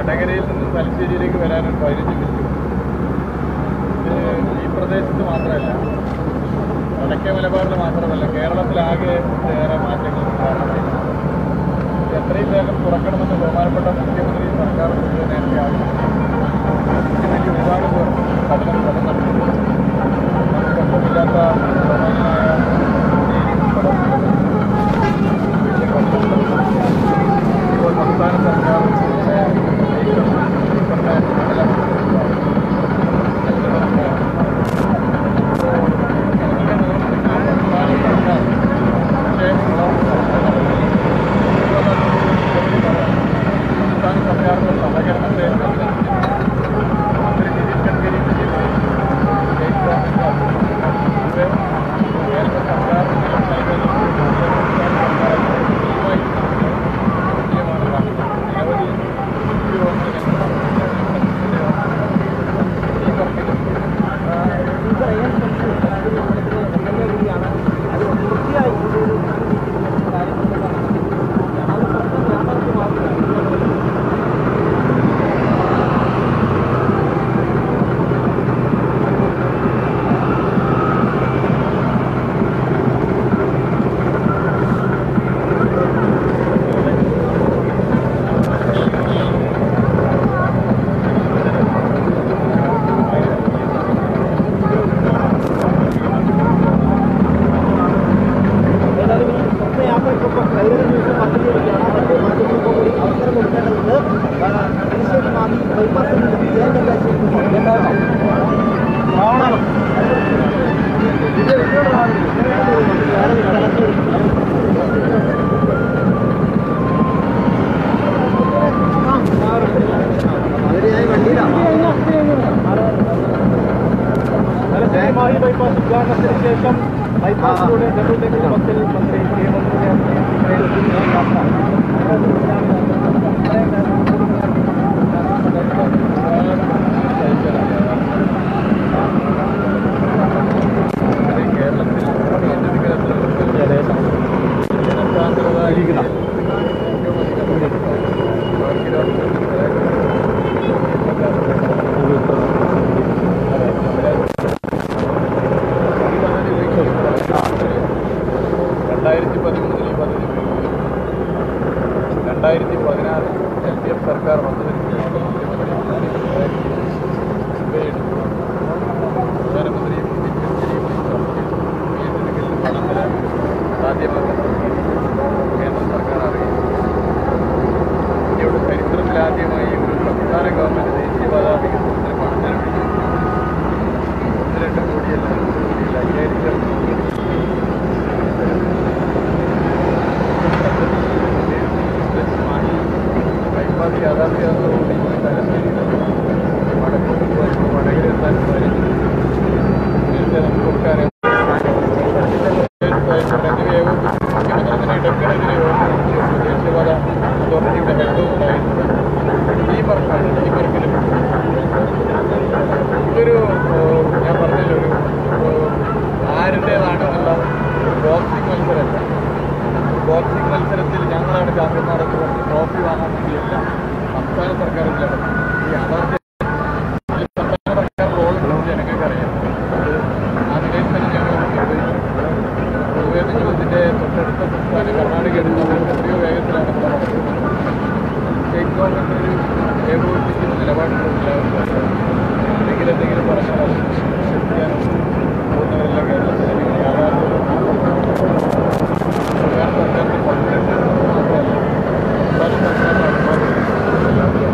വടകരയിൽ നിന്ന് തലശ്ശേരിയിലേക്ക് വരാൻ ഒരു പതിനഞ്ച് മിനിറ്റ് മതി. ഇത് ഈ പ്രദേശത്ത് മാത്രമല്ല വടക്കേ മലബാറിൽ മാത്രമല്ല കേരളത്തിലാകെ ഏറെ മാറ്റങ്ങൾ കാരണമായി ഇത് എത്രയും വേഗം തുറക്കണമെന്ന് ബഹുമാനപ്പെട്ട മുഖ്യമന്ത്രി സർക്കാർ മുഴുവൻ നേരത്തെ ആവശ്യപ്പെട്ടു ഇതിനുവേണ്ടി ഒരുപാട് പേർ പഠനം പഠനം നടത്തുന്നു നമുക്കൊപ്പമില്ലാത്ത പ്രധാനമായ ഇപ്പോൾ സംസ്ഥാന സർക്കാർ ഇതിനെ ഏറ്റവും ഉൾപ്പെട്ട മേഖല സംസ്ഥാന സർക്കാരിന്റെ സഹകരണത്തെ അഭിനന്ദിക്കുന്നു മന്ത്രി നിതിൻ ഗഡ്കരി സ്റ്റേറ്റ് ഗവൺമെന്റ് ഇത് കേരള സർക്കാർ തുല്യമാണ് കാണുന്നത് നിരവധി ഉദ്യോഗങ്ങൾ ഈ വർക്കിലും ജയമായി ബൈപ്പാസ് ഉദ്ഘാടനത്തിന് ശേഷം ബൈപ്പാസിലൂടെ ജനറൽ ബസ്സിൽ മന്ത്രി കെ കേരളത്തിൽ ജനസാന്ദ്രത രണ്ടായിരത്തി പതിമൂന്നിൽ ഈ പദ്ധതി ഉപയോഗിച്ചു രണ്ടായിരത്തി പതിനാറ് എൽ ഡി എഫ് സർക്കാർ വന്നതിന് ശേഷം മുഖ്യമന്ത്രി എടുത്തു പ്രധാനമന്ത്രിയും മുഖ്യമന്ത്രിയും ഏറ്റെടുക്കൽ പണം തരാൻ സാധ്യമാക്കാൻ കേന്ദ്ര സർക്കാർ അറിയിച്ചു ഇന്ത്യയുടെ ചരിത്രത്തിലാദ്യമായി ഒരു സംസ്ഥാന ഗവൺമെൻറ് ദേശീയപാത വികസനത്തിന് പണം ചെലവഴിച്ചു ഒന്ന് രണ്ട് കോടിയല്ല രണ്ട് കോടിയില്ല അയ്യായിരത്തി ബൈപ്പാസ് യാഥാർത്ഥ്യത്തോടുകൂടി തലശ്ശേരി വടക്കോട്ട് പോയി വടകര എത്താൻ സാധിച്ചു നേരത്തെ നമുക്കൊക്കെ അറിയാം ദേശീയപാത അതോറിറ്റിയുടെ ഹെഡ് ഉണ്ടായിരുന്നത് ഈ വർക്കാണ് ഈ വർക്കിലും ഇതൊരു ഏഹ്, ഞാൻ പറഞ്ഞല്ലോ ഒരു ഏഹ്, ആരുടേതാണെന്നുള്ള ബോക്സിംഗ് മത്സരമല്ല ബോക്സിംഗ് മത്സരത്തിൽ ഞങ്ങളാണ് ചാമ്പ്യന്മാരെന്ന് പറഞ്ഞ് ട്രോഫി വാങ്ങാൻ വേണ്ടിയല്ല സംസ്ഥാന സർക്കാർ ഇതിലാണ് ഈ യാഥാർത്ഥ്യം ഇതിൽ സംസ്ഥാന സർക്കാർ റോൾ ജനങ്ങൾക്ക് അറിയാം അത് ആ നിലയിൽ തന്നെ ഞങ്ങൾ നിർവഹിച്ചു പൊതുവെ നിങ്ങൾ ഇതിൻ്റെ തൊട്ടടുത്ത സംസ്ഥാനം കർണാടക എടുക്കുന്നത് എത്രയോ വേഗത്തിലാണ് ഇവിടെ നടക്കുന്നത് സ്റ്റേറ്റ് ഗവൺമെൻറ് ഒരു ഏകോപിപ്പിക്കുന്ന നിലപാടുകളില്ല എന്തെങ്കിലും എന്തെങ്കിലും പറഞ്ഞാൽ അത് ശ്രദ്ധിക്കാനോ പോകുന്നവരെല്ലാം കേരളത്തിൽ അല്ലെങ്കിൽ യാഥാർത്ഥ്യം സർക്കാർ സർക്കാരിൻ്റെ കോൺഫിഡൻസ് മാത്രമല്ല സംസ്ഥാന സർക്കാരിൻ്റെ അനുഭവം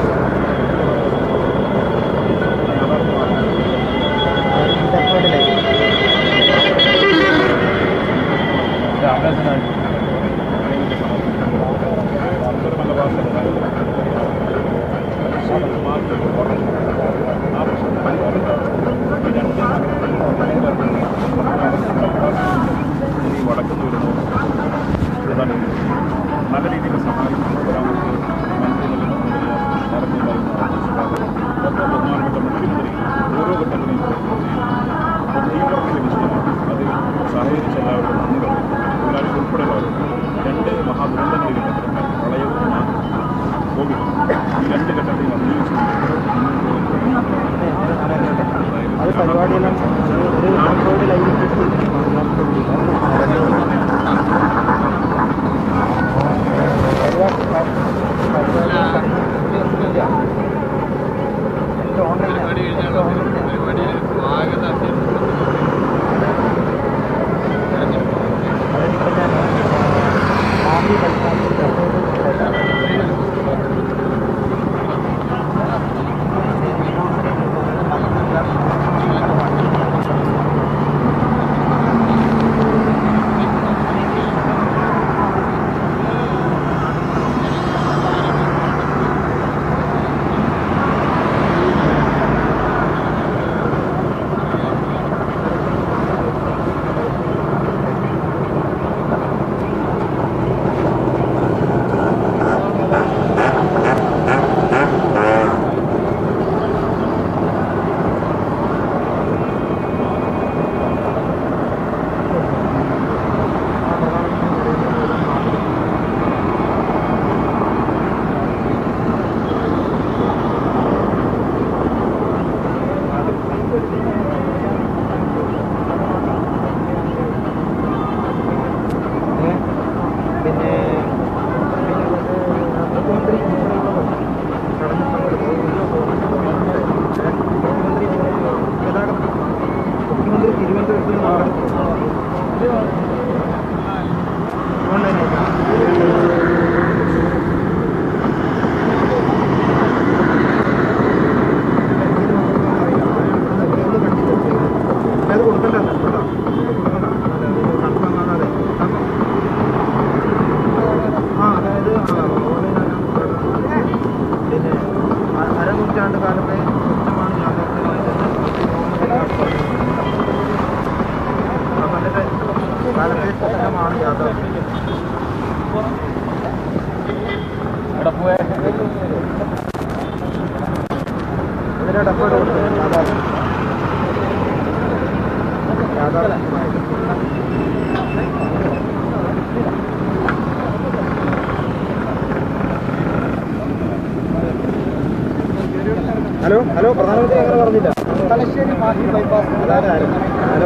ആ നൂറ്റാണ്ട് കാലത്തെ സ്വച്ഛമാണ് യാഥാർത്ഥ്യമായത് കാലത്തെ സ്വച്ഛമാണ് യാഥാർത്ഥ്യം ഇവിടെ പോയ ഇതിനെ ഡെപ്പോട്ട് കൊടുക്കുന്നത് യാഥാർത്ഥ്യം യാഥാർത്ഥ്യമായത് ഹലോ ഹലോ പ്രധാനമന്ത്രി അങ്ങനെ പറഞ്ഞില്ല തലശ്ശേരി മാഹി ബൈപ്പാസ് അതാണ് ആരും ഹലോ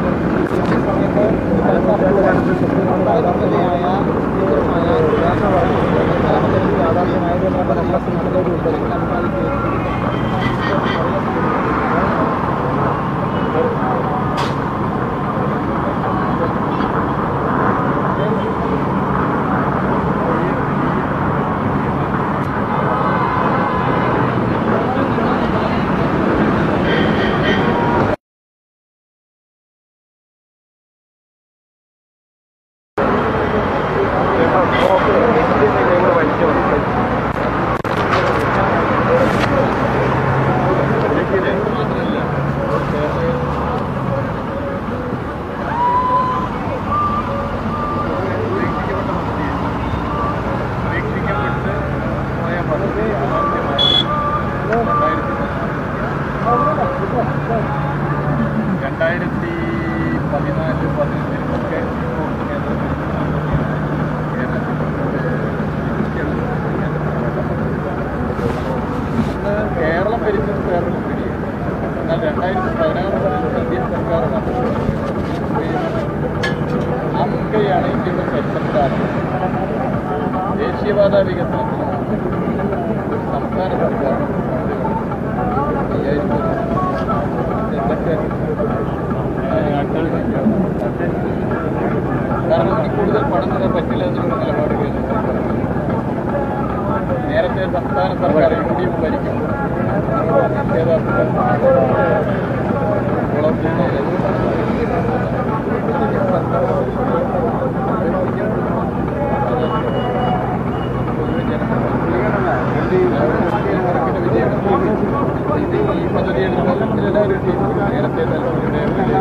പരീക്ഷിക്കപ്പെട്ട് പോയ പദ്ധതി രണ്ടായിരത്തി പതിനാല് പതിനഞ്ചിലൊക്കെ കേരളം ഭരിച്ചത് വേറൊരു പിടിയാണ് എന്നാൽ രണ്ടായിരത്തി പതിനാറ് പതിനഞ്ച് ഇന്ത്യൻ സർക്കാർ നടത്തുന്നത് ആ മുൻകൈയാണ് ഇന്ത്യയുടെ പരിസരത്താണ് ദേശീയപാത വികസനത്തിന് ഒരു സംസ്ഥാന സർക്കാർ അയ്യായിരത്തി എന്തൊക്കെ കാരണം ഇനി കൂടുതൽ പണം തരാൻ പറ്റില്ല എന്നുള്ള നിലപാട് കേന്ദ്ര സർക്കാർ നേരത്തെ സംസ്ഥാന സർക്കാർ യു ഡി എഫ് ഭരിക്കും ഈ പദ്ധതി എടുത്താൽ എല്ലാവരും ചെയ്തു. നേരത്തെ തലമുറയുടെ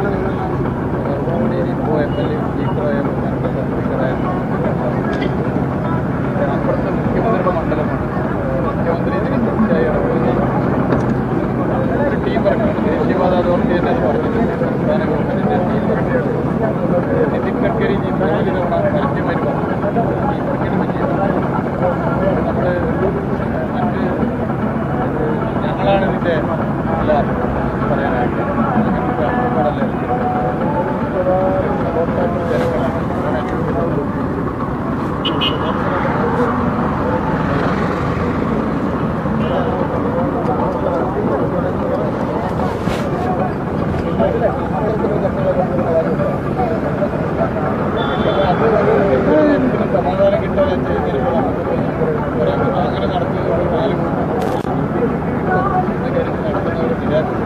ഇപ്പോൾ എം എൽ എ സ്പീക്കറായാലും സ്പീക്കറായാലും അപ്പുറത്തെ മുഖ്യമന്ത്രിയുടെ മണ്ഡലമാണ് മുഖ്യമന്ത്രി ഇതിന് തീർച്ചയായും ഇടപെടുകയും ഒരു ടീം വർക്കാണ് ദേശീയപാത അതോറിറ്റി തന്നെ അത് പറഞ്ഞിട്ടുണ്ട് സംസ്ഥാന ഗവൺമെന്റിന്റെ ടീം വർക്കാണ് നിതിൻ ഗഡ്കരി ഈ മൂന്ന് തവണ പരസ്യമായി പറഞ്ഞു ഈ വർക്കിന് വിജയം നമ്മൾ മറ്റ് ഞങ്ങളാണ് ഇതിന്റെ എല്ലാം പറയാനായിട്ട് കടലല്ലേ സമാധാനം കിട്ടാൻ ചെയ്യുന്നതിന് അങ്ങനെ നടത്തുന്നത് നാല് കാര്യത്തിൽ നടത്തുന്ന ഒരു വിരാറ്റ്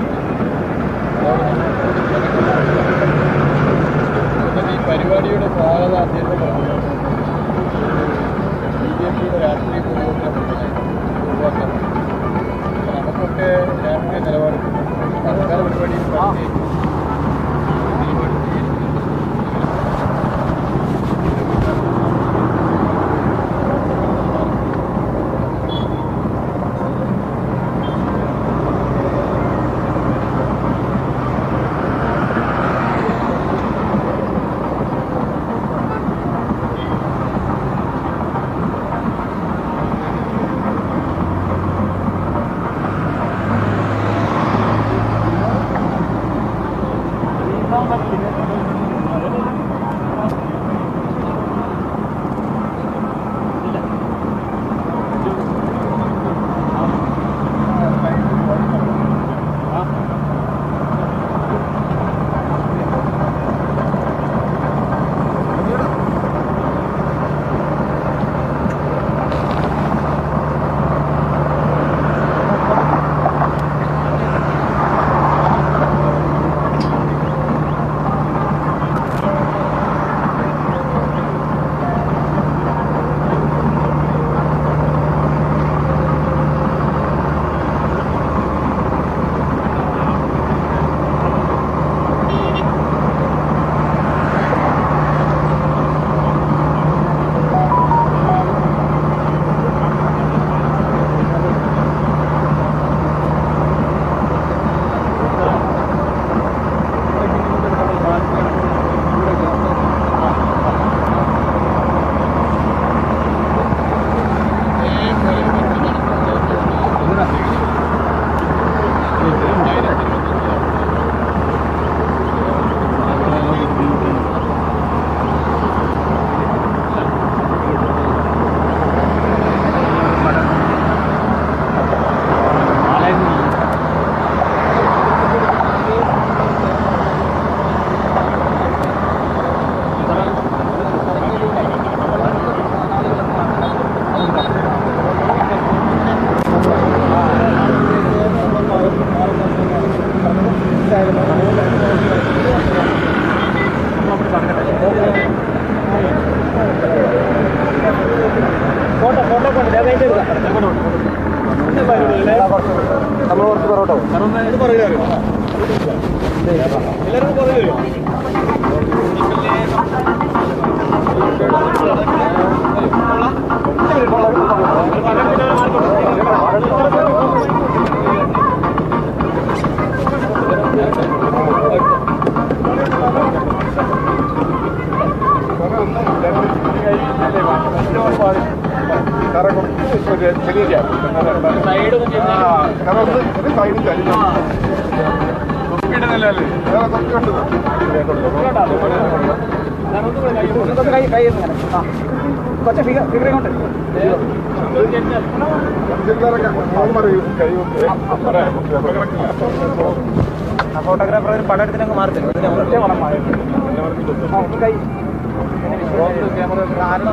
നമ്മൾ കുറച്ച് പൊറോട്ട ഇത് പറയില്ല എല്ലാവരും പറയില്ലോ കൊച്ച ഫിഗർ ഫിഗർ കൊണ്ട് ഫോട്ടോഗ്രാഫർ ഒരു പടം എടുത്തിട്ട് അങ്ങ് മാറി കൈ ആരുടെ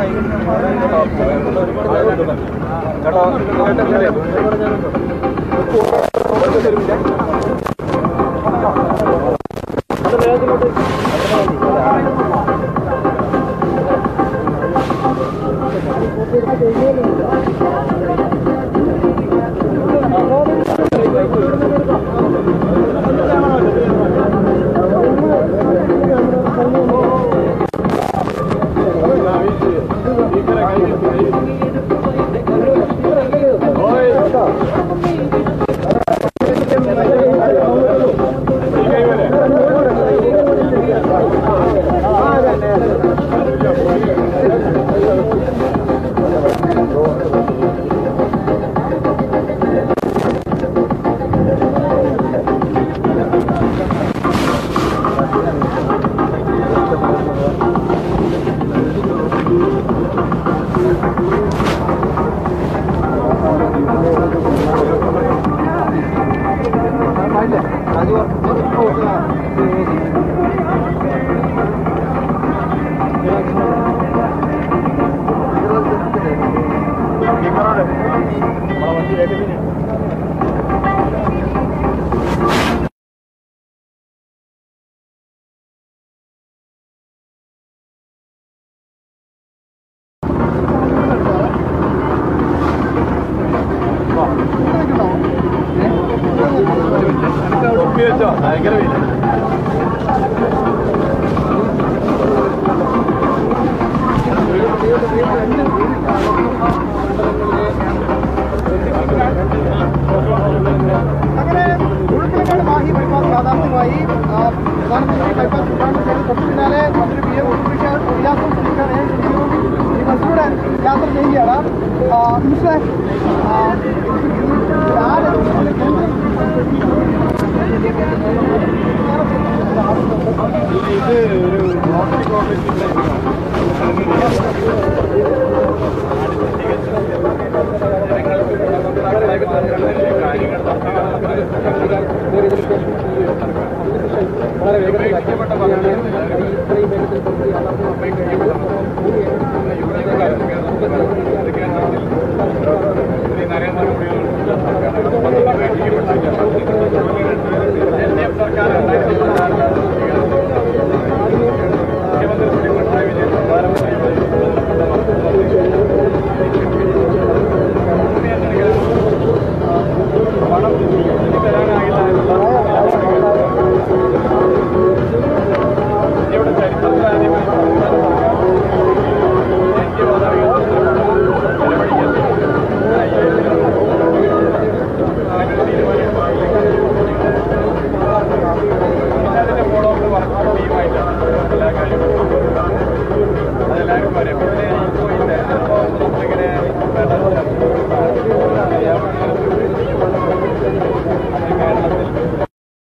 തൊപ്പി വെച്ചോ ഭയങ്കര വെയില് അങ്ങനെ ഉൾപ്പെടെ മാഹി ബൈപ്പാസ് യാഥാർത്ഥ്യമായി ആ, പ്രധാനമന്ത്രി ബൈപ്പാസ് ഉദ്ഘാടനം ചെയ്ത് തൊട്ടു പിന്നാലെ മന്ത്രി പി എം ഉൾപ്പെടെ ഉല്ലാസം ശ്രമിക്കാൻ ഈ ബസ്സിലൂടെ യാത്ര ചെയ്യുകയാണ് ആ, മിസ്റ്റർ, ആ, ആര് ഇത് ഒരു നോട്ടിക് ഓഫീസിന്റെ സർക്കാർ ഇവിടെ ചരിത്രത്തിൽ ആദ്യമായി അതിന്റെ ഫോളോ അപ്പ് വർക്ക് ടീമായിട്ടാണ് എല്ലാ കാര്യങ്ങളും അതെല്ലാവരും പറയും പിന്നെ ഇപ്പോൾ ഈ തെരഞ്ഞെടുപ്പ് നമ്മളിങ്ങനെ കേരളത്തിൽ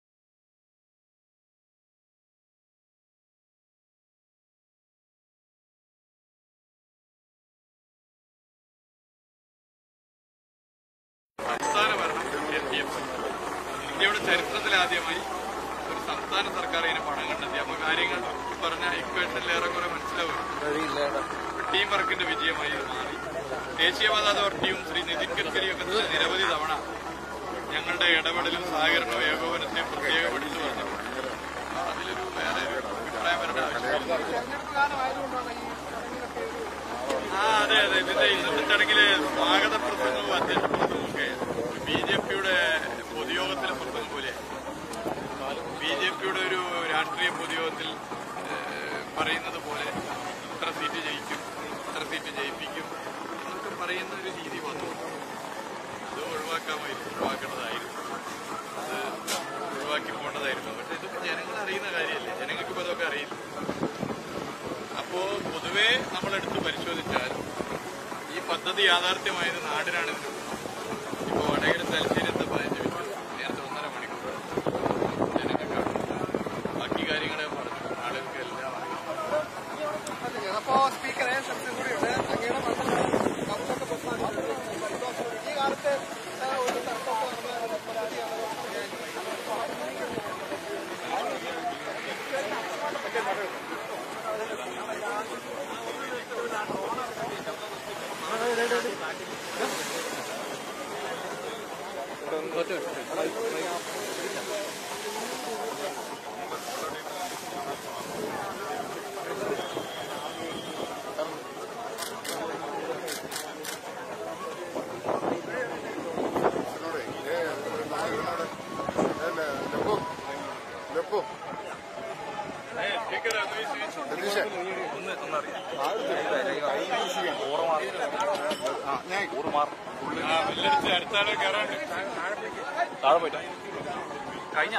സംസ്ഥാന ഭരണം എൽ ഡി എഫ് ഇന്ത്യയുടെ ചരിത്രത്തിലാദ്യമായി ഒരു സംസ്ഥാന സർക്കാർ ഇതിന് പണം കണ്ടെത്തി അപ്പൊ കാര്യങ്ങൾ ഈ പറഞ്ഞ ഇക്വേഷനിൽ ഏറെക്കുറെ മനസ്സിലാവും ടീം വർക്കിന്റെ വിജയമായി ഇത് മാറി ദേശീയപാത അതോറിറ്റിയും ശ്രീ നിതിൻ ഗഡ്കരിയൊക്കെ തന്നെ നിരവധി തവണ ഞങ്ങളുടെ ഇടപെടലും സഹകരണവും ഏകോപനത്തെയും പ്രത്യേകം എടുത്തു പറഞ്ഞിട്ടുണ്ട് അതിലൊരു വേറെ ഒരു അഭിപ്രായം വരേണ്ട ആവശ്യമില്ല ആ അതെ അതെ ഇതിന്റെ ഇന്നത്തെ ചടങ്ങില് സ്വാഗത പ്രസംഗവും അധ്യക്ഷ പ്രസംഗവും ഒക്കെ ഒഴിവാക്കേണ്ടതായിരുന്നു അത് ഒഴിവാക്കി പോകേണ്ടതായിരുന്നു പക്ഷെ ഇതൊക്കെ ജനങ്ങൾ അറിയുന്ന കാര്യമല്ലേ ജനങ്ങൾക്ക് ഇപ്പോൾ ഇതൊക്കെ അറിയില്ല അപ്പോ പൊതുവെ നമ്മളെടുത്ത് പരിശോധിച്ചാൽ ഈ പദ്ധതി യാഥാർത്ഥ്യമായത് നാടിനാണ് ഇതിന് ഗുണം. ഇപ്പൊ വടകര തലശ്ശേരി എത്ത പതിനഞ്ച് മിനിറ്റ് നേരത്തെ ഒന്നര മണിക്കൂർ ജനങ്ങൾക്ക് ബാക്കി കാര്യങ്ങളെ പറഞ്ഞു ആളുകൾക്ക് എല്ലാം അറിയാം അപ്പോ സ്പീക്കറെ ശബ്ദം കൂടിയുണ്ട് അങ്ങയുടെ മണ്ഡലം കൗണ്ടൊക്കെ പൊട്ടാൻ ഈ കാലത്ത് ആ, ഒരു തർക്കമൊക്കെ നടന്ന പരാതിയാണ് ആ, വെല്ലടിച്ച് അടുത്ത ആളെ കയറാണ്ട് താഴെ പോയിട്ടാ കഴിഞ്ഞ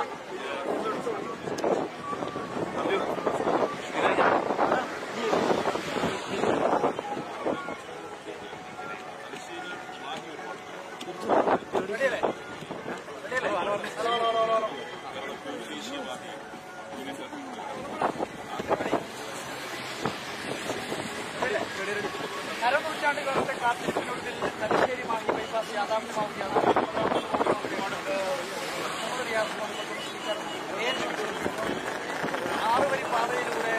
അരനൂറ്റാണ്ടുകാലത്തെ കാത്തിരിപ്പിനൊടുവിൽ തലശ്ശേരി മാഹി ബൈപ്പാസ് യാഥാർത്ഥ്യമാവുകയാണ് ആറുവരി പാതയിലൂടെ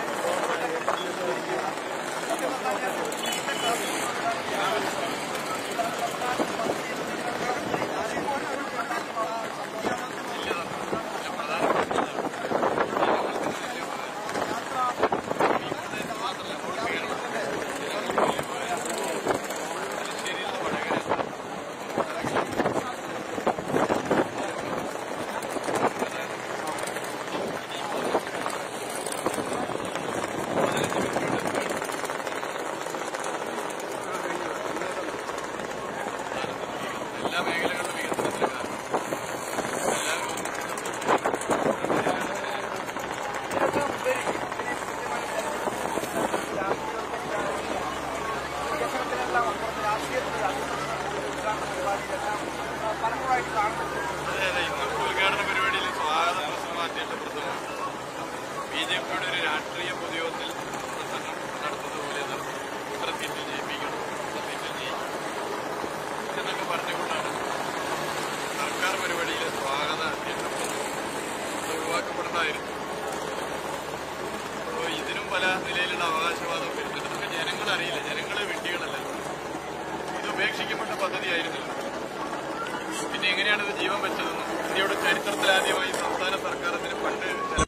എല്ലാ മേഖലകളിലും വികസനത്തിന് കാരണം പലപ്പോഴായിട്ട് കാണുന്നുണ്ട് അതെ അതെ ഇന്നത്തെ ഉദ്ഘാടന പരിപാടിയിൽ സ്വാഗത പ്രസംഗമാറ്റിയുള്ള പ്രസംഗം ബി ജെ പിയുടെ ഒരു രാഷ്ട്രീയ പൊതുയോഗത്തിൽ പ്രസംഗം നടത്തുന്നതുപോലെ നടത്തും. ഇത്ര സീറ്റിൽ ജയിപ്പിക്കണം ഇത്ര സീറ്റിൽ ജയിക്കണം എന്നൊക്കെ പറഞ്ഞുകൊണ്ടാണ് സർക്കാർ പരിപാടിയിലെ സ്വാഗത അധ്യക്ഷൻ അത് ഒഴിവാക്കപ്പെടേണ്ടതായിരുന്നു അപ്പോൾ ഇതിനും പല നിലയിലുള്ള അവകാശവാദം വരുന്നുണ്ട് ഇതൊക്കെ ജനങ്ങൾ അറിയില്ല ജനങ്ങളെ വിഡ്ഢികളല്ല ഇത് ഉപേക്ഷിക്കപ്പെട്ട പദ്ധതിയായിരുന്നില്ല പിന്നെ എങ്ങനെയാണ് ഇത് ജീവൻ വെച്ചതെന്നും ഇന്ത്യയുടെ ചരിത്രത്തിലാദ്യമായി സംസ്ഥാന സർക്കാർ അതിന് ഫണ്ട് ചെലവ്-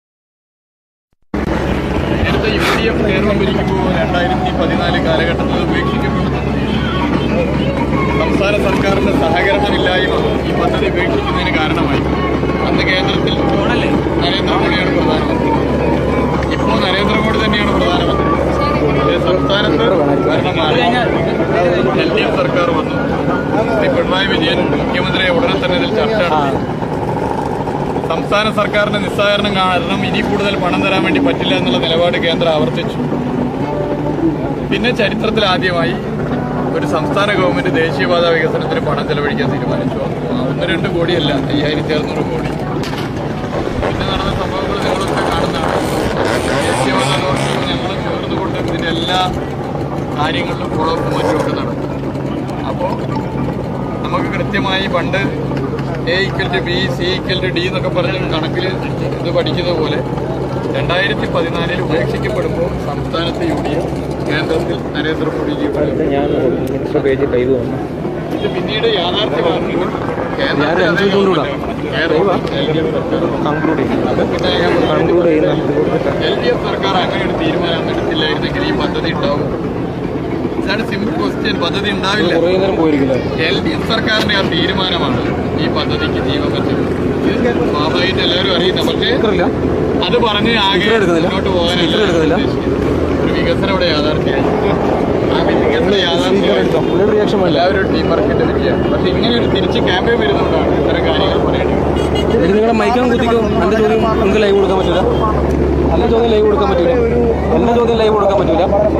നേരത്തെ യു ഡി എഫ് കേരളം ഭരിക്കുമ്പോൾ രണ്ടായിരത്തി പതിനാല് കാലഘട്ടത്തിൽ ഇത് ഉപേക്ഷിക്കപ്പെട്ട പദ്ധതിയാണ് സംസ്ഥാന സർക്കാരിന്റെ സഹകരണമില്ലായ്മ ഈ പദ്ധതി ഉപേക്ഷിക്കുന്നതിന് കാരണമായി അന്ന് കേന്ദ്രത്തിൽ നരേന്ദ്രമോദിയാണ് പ്രധാനമന്ത്രി ഇപ്പോൾ നരേന്ദ്രമോദി തന്നെയാണ് പ്രധാനമന്ത്രി പക്ഷേ സംസ്ഥാനത്ത് ഭരണം മാറി എൽ ഡി എഫ് സർക്കാർ വന്നു ശ്രീ പിണറായി വിജയൻ മുഖ്യമന്ത്രിയെ ഉടനെ തന്നെ ഇതിൽ ചർച്ച നടത്തി സംസ്ഥാന സർക്കാരിന്റെ നിസ്സഹകരണം കാരണം ഇനി കൂടുതൽ പണം തരാൻ വേണ്ടി പറ്റില്ല എന്നുള്ള നിലപാട് കേന്ദ്രം ആവർത്തിച്ചു പിന്നെ ചരിത്രത്തിൽ ആദ്യമായി ഒരു സംസ്ഥാന ഗവൺമെന്റ് ദേശീയപാത വികസനത്തിന് പണം ചെലവഴിക്കാൻ തീരുമാനിച്ചു ആ ഒന്ന് രണ്ട് കോടിയല്ല അയ്യായിരത്തി അറുന്നൂറ് കോടി പിന്നെ നടന്ന സംഭവങ്ങൾ നിങ്ങളൊക്കെ കാണുന്നതാണ് ദേശീയപാത അതോറിറ്റിയും ഞങ്ങളും ചേർന്നുകൊണ്ട് ഇതിന്റെ എല്ലാ കാര്യങ്ങളിലും ഫോളോ അപ്പ് മറ്റുമൊക്കെ നടക്കും അപ്പോൾ നമുക്ക് കൃത്യമായി പണ്ട് A equal to B C equal to D എന്നൊക്കെ പറഞ്ഞ് കണക്കിൽ ഇത് പഠിക്കുന്നത് പോലെ രണ്ടായിരത്തി പതിനാലിൽ ഉപേക്ഷിക്കപ്പെടുമ്പോൾ സംസ്ഥാനത്ത് യു ഡി എഫ് കേന്ദ്രത്തിൽ നരേന്ദ്രമോദിജിയുടെ ഞാൻ മിനിസ്റ്റർ പേജ് കൈ തോന്നുന്നു ഇത് പിന്നീട് യാഥാർത്ഥ്യമാക്കുന്നത് ഞാൻ ഒരു അഞ്ച് മിനിറ്റ് കൂടെ കൺക്ലൂഡ് ചെയ്യും കൺക്ലൂഡ് ചെയ്യുന്ന എൽ ഡി എഫ് സർക്കാർ അങ്ങനെ ഒരു തീരുമാനം എടുത്തില്ലായിരുന്നെങ്കിൽ ഈ പദ്ധതി ഉണ്ടാവും ഇതാണ് സിമ്പിൾ ക്വസ്റ്റ്യൻ പദ്ധതി ഉണ്ടാവില്ല കുറേ നേരം പോയിരിക്കില്ല എൽ ഡി എഫ് സർക്കാരിന്റെ ആ തീരുമാനമാണ് ഈ പദ്ധതിക്ക് ജീവൻ വെച്ചത് ഇത് സ്വാഭാവികമായിട്ട് എല്ലാവരും അറിയുന്ന പക്ഷേ ഇല്ല അത് പറഞ്ഞ് ആകെ സ്പീക്കർ എടുക്കുന്നില്ല? മുന്നോട്ട് പോകാനല്ല സ്പീക്കർ എടുക്കുന്നില്ല? ഉദ്ദേശിക്കുന്നത്. ഒരു വികസന വികസനം ഇവിടെ യാഥാർത്ഥ്യമായി ആ വികസനം യാഥാർത്ഥ്യമായി റിയാക്ഷൻ എല്ലാവരും ടീം വർക്കിന്റെ വിജയമാണ് പക്ഷെ ഇങ്ങനെ ഒരു തിരിച്ച് ക്യാമ്പയിൻ വരുന്നതുകൊണ്ടാണ് ഇത്തരം കാര്യങ്ങൾ പറയേണ്ടത് നിങ്ങളുടെ മൈക്കാൻ കുത്തിക്കോ എന്റെ ചോദ്യം നിങ്ങൾക്ക് ലൈവ് കൊടുക്കാൻ പറ്റില്ല എന്റെ ചോദ്യം ലൈവ് കൊടുക്കാൻ പറ്റില്ല എന്റെ ചോദ്യം ലൈവ് കൊടുക്കാൻ പറ്റില്ല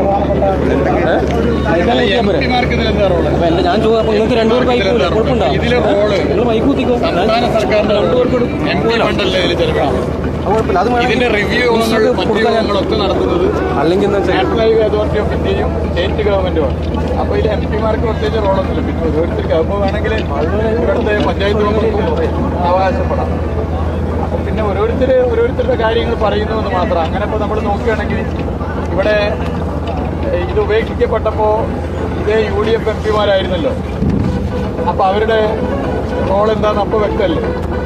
മൈക്കാൻ കുത്തിയാൽ എം പോരെ പിമാർക്ക് ഇതിൽ എന്താ റോള് അപ്പൊ എന്റെ ഞാൻ ചോദിക്കും അപ്പൊ നിങ്ങൾക്ക് രണ്ടുപേർക്ക് മൈക്ക് ഇതിലെന്താ കുഴപ്പമുണ്ടോ ഇതിലെ റോള് നിങ്ങൾ മൈക്ക് കുത്തിക്കോ സംസ്ഥാന സർക്കാരിന്റെ രണ്ടുപേർക്ക് എം പി ഫണ്ടല്ലേ ഇതിൽ ചെലവിടുന്നത് അത് കുഴപ്പമില്ല അത് വേണമെങ്കിൽ ഇതിന്റെ റിവ്യൂ യോഗങ്ങൾ നിങ്ങൾക്ക് മറ്റു കൊടുക്കാൻ ഞാൻ- യോഗങ്ങളൊക്കെ നടത്തുന്നത് അല്ലെങ്കിൽ എന്താ വെച്ചാൽ നാഷണൽ ഹൈവേ അതോറിറ്റി ഓഫ് ഇന്ത്യയും സ്റ്റേറ്റ് ഗവൺമെന്റുമാണ് അപ്പൊ ഇതിൽ എം പിമാർക്ക് പ്രത്യേകിച്ച് റോളൊന്നുമില്ല പിന്നെ ഓരോരുത്തർക്ക് അപ്പോൾ വേണമെങ്കിൽ ഇവിടുത്തെ പഞ്ചായത്ത് മെമ്പർക്കും അവകാശപ്പെടാം അപ്പൊ പിന്നെ ഓരോരുത്തര് ഓരോരുത്തരുടെ കാര്യങ്ങൾ പറയുന്നു എന്ന് മാത്രം അങ്ങനെ ഇപ്പൊ നമ്മൾ നോക്കുകയാണെങ്കിൽ ഇവിടെ ഏഹ്, ഇത് ഉപേക്ഷിക്കപ്പെട്ടപ്പോ ഇതേ യു ഡി എഫ് എം പിമാരായിരുന്നല്ലോ അപ്പൊ അവരുടെ റോൾ എന്താണെന്ന് അപ്പൊ വ്യക്തമല്ലേ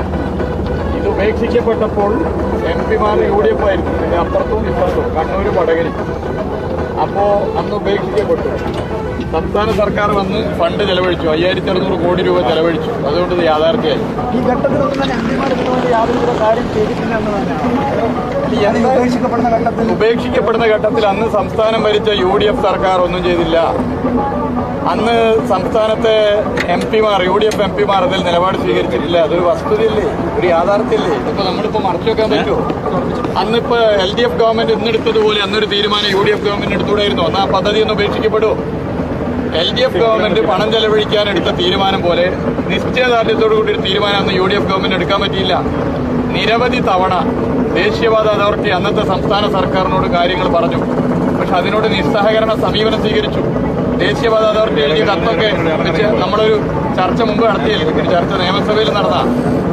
ഇത് ഉപേക്ഷിക്കപ്പെട്ടപ്പോൾ എം പിമാർ യു ഡി എഫ് ആയിരുന്നു ഇതിന്റെ അപ്പുറത്തും ഇപ്പുറത്തും കണ്ണൂർ വടകരി അപ്പോ അന്ന് ഉപേക്ഷിക്കപ്പെട്ടു സംസ്ഥാന സർക്കാർ വന്ന് ഫണ്ട് ചെലവഴിച്ചു അയ്യായിരത്തി അറുന്നൂറ് കോടി രൂപ ചെലവഴിച്ചു അതുകൊണ്ട് ഇത് യാഥാർത്ഥ്യമായി ഈ ഘട്ടത്തിലൊന്നും തന്നെ എംപിമാർ ഇതിനുവേണ്ടി യാതൊരു കാര്യം ചെയ്തിട്ടില്ല എന്ന് തന്നെയാണ് ഈ ഉപേക്ഷിക്കപ്പെടുന്ന ഘട്ടത്തിൽ ഉപേക്ഷിക്കപ്പെടുന്ന ഘട്ടത്തിൽ അന്ന് സംസ്ഥാനം ഭരിച്ച യു ഡി എഫ് സർക്കാർ ഒന്നും ചെയ്തില്ല അന്ന് സംസ്ഥാനത്തെ എം പിമാർ യു ഡി എഫ് എം പിമാർ അതിൽ നിലപാട് സ്വീകരിച്ചിട്ടില്ല അതൊരു വസ്തുതയല്ലേ ഒരു യാഥാർത്ഥ്യമല്ലേ ഇതിപ്പോ നമ്മളിപ്പോ മറച്ചു വെക്കാൻ പറ്റുമോ അന്നിപ്പോ എൽ ഡി എഫ് ഗവൺമെന്റ് ഇന്നെടുത്തതുപോലെ അന്നൊരു തീരുമാനം യു ഡി എഫ് ഗവൺമെന്റ് എടുത്തുകൂടായിരുന്നു അന്ന് ആ പദ്ധതി ഒന്ന് ഉപേക്ഷിക്കപ്പെടുമോ എൽ ഡി എഫ് ഗവൺമെന്റ് പണം ചെലവഴിക്കാൻ എടുത്ത തീരുമാനം പോലെ നിശ്ചയദാർഢ്യത്തോടു കൂടി ഒരു തീരുമാനം അന്ന് യു ഡി എഫ് ഗവൺമെന്റ് എടുക്കാൻ പറ്റിയില്ല നിരവധി തവണ ദേശീയവാദ അതോറിറ്റി അന്നത്തെ സംസ്ഥാന സർക്കാരിനോട് കാര്യങ്ങൾ പറഞ്ഞു പക്ഷെ അതിനോട് നിസ്സഹകരണ സമീപനം സ്വീകരിച്ചു ദേശീയവാദ അതോറിറ്റി എഴുതിയ കത്തൊക്കെ വെച്ച് നമ്മളൊരു ചർച്ച മുമ്പ് നടത്തിയില്ല ഒരു ചർച്ച നിയമസഭയിൽ നടന്ന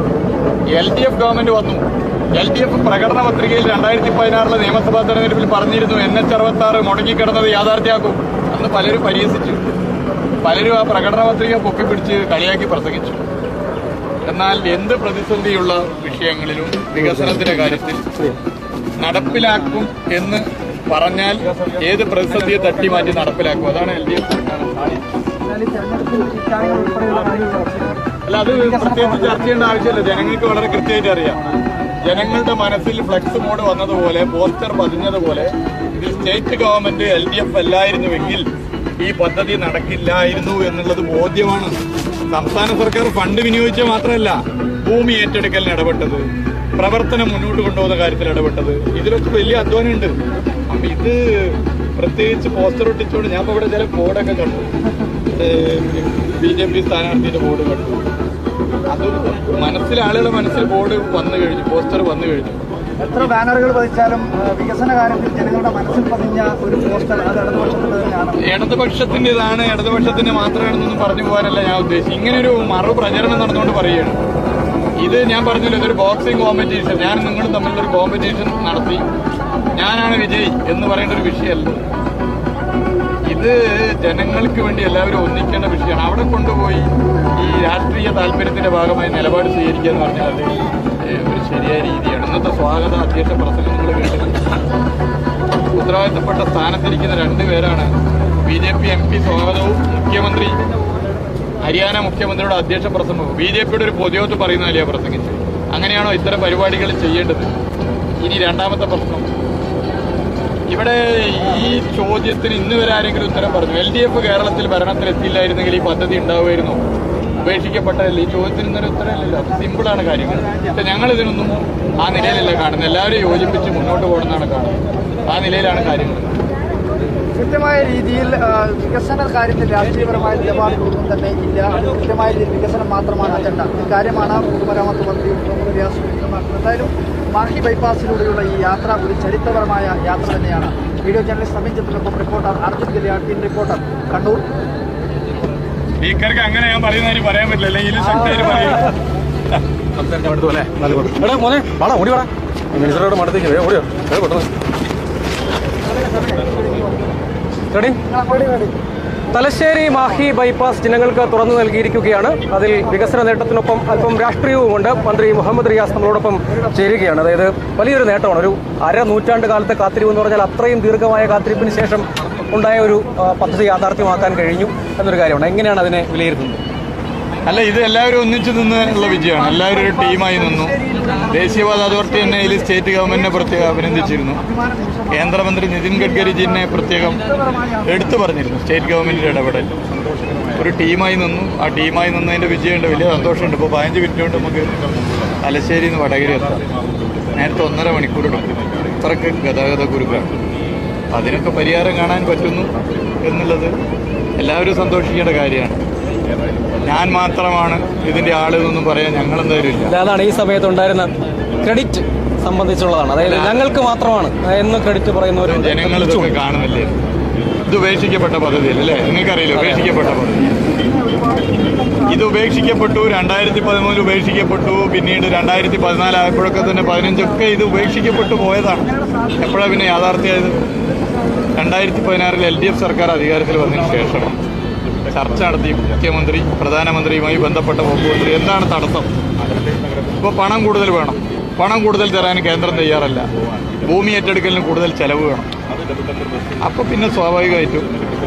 എൽ ഡി എഫ് ഗവൺമെന്റ് വന്നു എൽ ഡി എഫ് പ്രകടന പത്രികയിൽ രണ്ടായിരത്തി പതിനാറിലെ നിയമസഭാ തെരഞ്ഞെടുപ്പിൽ പറഞ്ഞിരുന്നു എൻ എച്ച് അറുപത്തി ആറ് മുടങ്ങിക്കിടന്നത് യാഥാർത്ഥ്യമാക്കും അന്ന് പലരും പരിഹസിച്ചു പലരും ആ പ്രകടന പത്രിക പൊക്കിപ്പിടിച്ച് കളിയാക്കി പ്രസംഗിച്ചു എന്നാൽ എന്ത് പ്രതിസന്ധിയുള്ള വിഷയങ്ങളിലും വികസനത്തിന്റെ കാര്യത്തിൽ നടപ്പിലാക്കും എന്ന് പറഞ്ഞാൽ ഏത് പ്രതിസന്ധിയെ തട്ടിമാറ്റി നടപ്പിലാക്കും അതാണ് എൽ ഡി എഫ് എന്നാൽ ഈ തെരഞ്ഞെടുപ്പിൽ ഇക്കാര്യങ്ങൾ ഉൾപ്പെടെയുള്ള കാര്യങ്ങൾ അല്ല അത് പ്രത്യേകിച്ച് ചർച്ച ചെയ്യേണ്ട ആവശ്യമില്ല ജനങ്ങൾക്ക് വളരെ കൃത്യമായിട്ട് അറിയാം ജനങ്ങളുടെ മനസ്സിൽ ഫ്ലെക്സ് മോഡ് വന്നതുപോലെ പോസ്റ്റർ പതിഞ്ഞതുപോലെ ഇത് state government L D F അല്ലായിരുന്നുവെങ്കിൽ ഈ പദ്ധതി നടക്കില്ലായിരുന്നു എന്നുള്ളത് ബോധ്യമാണ് സംസ്ഥാന സർക്കാർ ഫണ്ട് വിനിയോഗിച്ച മാത്രമല്ല ഭൂമി ഏറ്റെടുക്കലിന് ഇടപെട്ടത് പ്രവർത്തനം മുന്നോട്ട് കൊണ്ടുപോകുന്ന കാര്യത്തിൽ ഇടപെട്ടത് ഇതിലൊക്കെ വലിയ അധ്വാനമുണ്ട് അപ്പൊ ഇത് പ്രത്യേകിച്ച് പോസ്റ്റർ ഒട്ടിച്ചുകൊണ്ട് ഞാൻ ഇപ്പൊ ഇവിടെ ചില ബോർഡൊക്കെ കണ്ടു ബി ജെ പി സ്ഥാനാർത്ഥിയുടെ ബോർഡ് കണ്ടു അതൊരു മനസ്സിൽ ആളുകളുടെ മനസ്സിൽ ബോർഡ് വന്നു കഴിഞ്ഞു പോസ്റ്റർ വന്നു കഴിഞ്ഞു എത്ര ബാനറുകൾ പതിച്ചാലും ആ, വികസന കാര്യത്തിൽ ജനങ്ങളുടെ മനസ്സിൽ പതിഞ്ഞ ഒരു പോസ്റ്റർ അത് ഇടതുപക്ഷത്തിന്റെ തന്നെയാണ് ഇടതുപക്ഷത്തിൻ്റെതാണ് ഇടതുപക്ഷത്തിന്റെ മാത്രമാണെന്നൊന്നും പറഞ്ഞു പോകാനല്ല ഞാൻ ഉദ്ദേശിച്ചത് ഇങ്ങനെ ഒരു മറു പ്രചരണം നടന്നുകൊണ്ട് പറയുകയാണ് ഇത് ഞാൻ പറഞ്ഞല്ലോ ഇതൊരു ബോക്സിംഗ് കോമ്പറ്റീഷൻ ഞാൻ നിങ്ങളും തമ്മിലൊരു കോമ്പറ്റീഷൻ നടത്തി ഞാനാണ് വിജയ് എന്ന് പറയേണ്ട ഒരു വിഷയമല്ല ഇത് ജനങ്ങൾക്ക് വേണ്ടി എല്ലാവരും ഒന്നിക്കേണ്ട വിഷയമാണ് അവിടെ കൊണ്ടുപോയി ഈ രാഷ്ട്രീയ താല്പര്യത്തിന്റെ ഭാഗമായി നിലപാട് സ്വീകരിക്കുക എന്ന് പറഞ്ഞാൽ അത് ഏഹ്, ഒരു ശരിയായ രീതിയാണ് ഇന്നത്തെ സ്വാഗത അധ്യക്ഷ പ്രസംഗം നിങ്ങൾ കേട്ടില്ല ഉത്തരവാദിത്തപ്പെട്ട സ്ഥാനത്തിരിക്കുന്ന രണ്ടുപേരാണ് B J P M P സ്വാഗതവും മുഖ്യമന്ത്രി ഹരിയാന മുഖ്യമന്ത്രിയുടെ അധ്യക്ഷ പ്രസംഗവും ബി ജെ പിയുടെ ഒരു പൊതുയോഗത്ത് പറയുന്ന അല്ലയോ പ്രസംഗിച്ചത് അങ്ങനെയാണോ ഇത്തരം പരിപാടികൾ ചെയ്യേണ്ടത് ഇനി രണ്ടാമത്തെ പ്രശ്നം ഇവിടെ ഈ ചോദ്യത്തിന് ഇന്ന് വരെ ആരെങ്കിലും ഉത്തരം പറഞ്ഞു എൽ ഡി എഫ് കേരളത്തിൽ ഭരണത്തിൽ എത്തിയില്ലായിരുന്നെങ്കിൽ ഈ പദ്ധതി ഉണ്ടാവുമായിരുന്നു ഉപേക്ഷിക്കപ്പെട്ടതല്ല ഈ ചോദ്യത്തിന് ഇന്നൊരു ഉത്തരമില്ലല്ലോ അത് സിമ്പിളാണ് കാര്യങ്ങൾ പക്ഷെ ഞങ്ങൾ ഇതിനൊന്നും ആ നിലയിലല്ല കാണുന്നത് എല്ലാവരും യോജിപ്പിച്ച് മുന്നോട്ട് പോകണമെന്നാണ് കാണുന്നത് ആ നിലയിലാണ് കാര്യങ്ങൾ കൃത്യമായ രീതിയിൽ ആ, വികസന കാര്യത്തിൽ രാഷ്ട്രീയപരമായ നിലപാടുകളൊന്നും തന്നെ ഇല്ല അത് കൃത്യമായ രീതിയിൽ വികസനം മാത്രമാണ് അജണ്ട ഇക്കാര്യമാണ് പൊതുമരാമത്ത് മന്ത്രി മുഹമ്മദ് റിയാസ് വ്യക്തമാക്കുന്നത് എന്തായാലും മാഹി ബൈപ്പാസിലൂടെയുള്ള ഈ യാത്ര ഒരു ചരിത്രപരമായ യാത്ര തന്നെയാണ് വീഡിയോ ജേർണലിസ്റ്റ് സമീൻ ചിത്രക്കൊപ്പം reporter Arjun Galiyar team reporter Kannur സ്പീക്കർക്ക് അങ്ങനെ ഞാൻ പറയുന്നതിന് പറയാൻ പറ്റില്ല അല്ലെങ്കിൽ ശക്തിയായിട്ട് പറയും എടാ മോനെ വാടാ ഓടി വാടാ മിനിസ്റ്ററോട് മടത്തേക്ക് വേഗം ഓടിയോ വേഗം പെട്ടെന്ന് റെഡി തലശ്ശേരി മാഹി ബൈപ്പാസ് ജനങ്ങൾക്ക് തുറന്നു നൽകിയിരിക്കുകയാണ് അതിൽ വികസന നേട്ടത്തിനൊപ്പം അല്പം രാഷ്ട്രീയവുമുണ്ട് മന്ത്രി മുഹമ്മദ് റിയാസ് നമ്മളോടൊപ്പം ചേരുകയാണ് അതായത് വലിയൊരു നേട്ടമാണ് ഒരു അര നൂറ്റാണ്ട് കാലത്തെ കാത്തിരിപ്പ് എന്ന് പറഞ്ഞാൽ അത്രയും ദീർഘമായ കാത്തിരിപ്പിന് ശേഷം ഉണ്ടായ ഒരു ആ, പദ്ധതി യാഥാർത്ഥ്യമാക്കാൻ കഴിഞ്ഞു എന്നൊരു കാര്യമാണ് എങ്ങനെയാണ് അതിനെ വിലയിരുത്തുന്നത് അല്ല ഇത് എല്ലാവരും ഒന്നിച്ചു നിന്ന് ഉള്ള വിജയമാണ് എല്ലാവരും ഒരു ടീമായി നിന്നു ദേശീയവാദ അതോറിറ്റി തന്നെ ഇതിൽ സ്റ്റേറ്റ് ഗവൺമെന്റിനെ പ്രത്യേകം അഭിനന്ദിച്ചിരുന്നു കേന്ദ്രമന്ത്രി നിതിൻ ഗഡ്കരിജിനെ പ്രത്യേകം എടുത്തു പറഞ്ഞിരുന്നു സ്റ്റേറ്റ് ഗവൺമെന്റിന്റെ ഇടപെടൽ ഒരു ടീമായി നിന്നു ആ ടീമായി നിന്നതിന്റെ വിജയമുണ്ട് വലിയ സന്തോഷമുണ്ട് ഇപ്പോൾ പതിനഞ്ച് മിനിറ്റ് കൊണ്ട് നമുക്ക് തലശ്ശേരിയിൽ നിന്ന് വടകര എത്താം നേരത്തെ ഒന്നര മണിക്കൂർ എടുക്കും അത്രക്ക് ഗതാഗത കുരുക്കാണ് അതിനൊക്കെ പരിഹാരം കാണാൻ പറ്റുന്നു എന്നുള്ളത് എല്ലാവരും സന്തോഷിക്കേണ്ട കാര്യമാണ് ഞാൻ മാത്രമാണ് ഇതിന്റെ ആളെന്നൊന്നും പറയാൻ ഞങ്ങൾ എന്തായാലും ഇല്ല അതാണ് ഈ സമയത്ത് ഉണ്ടായിരുന്ന ക്രെഡിറ്റ് സംബന്ധിച്ചുള്ളതാണ് അതായത് ഞങ്ങൾക്ക് മാത്രമാണ് എന്ന് ക്രെഡിറ്റ് പറയുന്നവരുണ്ട് ജനങ്ങൾ ഇതൊക്കെ കാണുന്നില്ലേ ഇത് ഉപേക്ഷിക്കപ്പെട്ട പദ്ധതിയല്ലേ അല്ലേ നിങ്ങൾക്കറിയില്ല ഉപേക്ഷിക്കപ്പെട്ട പദ്ധതി ഇത് ഉപേക്ഷിക്കപ്പെട്ടു രണ്ടായിരത്തി പതിമൂന്നിൽ ഉപേക്ഷിക്കപ്പെട്ടു പിന്നീട് രണ്ടായിരത്തി പതിനാലായപ്പോഴൊക്കെ തന്നെ പതിനഞ്ചൊക്കെ ഇത് ഉപേക്ഷിക്കപ്പെട്ടു പോയതാണ് എപ്പോഴാണ് പിന്നെ യാഥാർത്ഥ്യമായത് രണ്ടായിരത്തി പതിനാറിൽ എൽ ഡി എഫ് സർക്കാർ അധികാരത്തിൽ വന്നതിന് ശേഷം ചർച്ച നടത്തി മുഖ്യമന്ത്രി പ്രധാനമന്ത്രിയുമായി ബന്ധപ്പെട്ട വകുപ്പ് മന്ത്രി എന്താണ് തടസ്സം ഇപ്പോൾ പണം കൂടുതൽ വേണം പണം കൂടുതൽ തരാൻ കേന്ദ്രം തയ്യാറല്ല ഭൂമി ഏറ്റെടുക്കലിന് കൂടുതൽ ചെലവ് വേണം അപ്പോൾ പിന്നെ സ്വാഭാവികമായിട്ടും